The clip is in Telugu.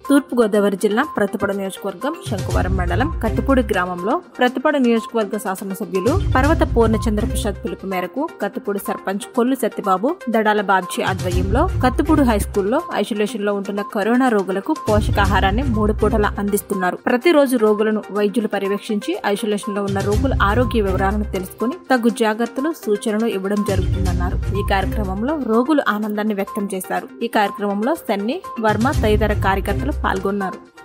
తూర్పుగోదావరి జిల్లా ప్రతిపడ నియోజకవర్గం శంకువరం మండలం కత్తిపూడి గ్రామంలో ప్రతిపడ నియోజకవర్గ శాసనసభ్యులు పర్వత పూర్ణచంద్ర ప్రసాద్ పిలుపు మేరకు కత్తిపూడి సర్పంచ్ కొల్లు సత్యబాబు దడాల బాబ్జీ ఆధ్వర్యంలో కత్తిపూడి హై స్కూల్లో ఐసోలేషన్ లో ఉంటున్న కరోనా రోగులకు పోషకాహారాన్ని మూడు పూటలా అందిస్తున్నారు ప్రతిరోజు రోగులను వైద్యులు పర్యవేక్షించి ఐసోలేషన్ లో ఉన్న రోగుల ఆరోగ్య వివరాలను తెలుసుకుని తగు జాగ్రత్తలు సూచనలు ఇవ్వడం జరుగుతుందన్నారు ఈ కార్యక్రమంలో రోగులు ఆనందాన్ని వ్యక్తం చేశారు ఈ కార్యక్రమంలో సన్ని వర్మ తదితర కార్యకర్తలు పాల్గొన్నారు